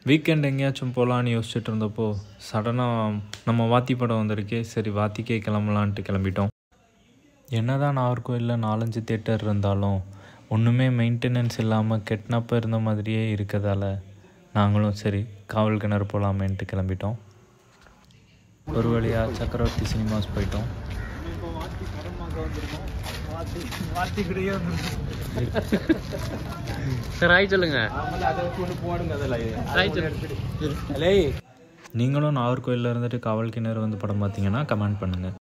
weekend எங்கேயாச்சும் போகலான்னு யோசிச்சுட்டு இருந்தப்போ சடனாக நம்ம வாத்தி படம் வந்திருக்கே சரி வாத்திக்கே கிளம்பலான்ட்டு கிளம்பிட்டோம் என்னதான் நாகர்கோயிலில் நாலஞ்சு தேட்டர் இருந்தாலும் ஒன்றுமே மெயின்டெனன்ஸ் இல்லாமல் கெட்டினப்ப இருந்த மாதிரியே இருக்கதால நாங்களும் சரி காவல் கிணறு போகலாமேன்ட்டு கிளம்பிட்டோம் ஒரு வழியாக சக்கரவர்த்தி சினிமாஸ் போயிட்டோம் சார் ஹாய் சொல்லுங்க ஹாய் சொல்லுங்க நீங்களும் நாகர்கோயிலில் இருந்துட்டு காவல் கிணறு வந்து படம் பார்த்தீங்கன்னா கமெண்ட் பண்ணுங்கள்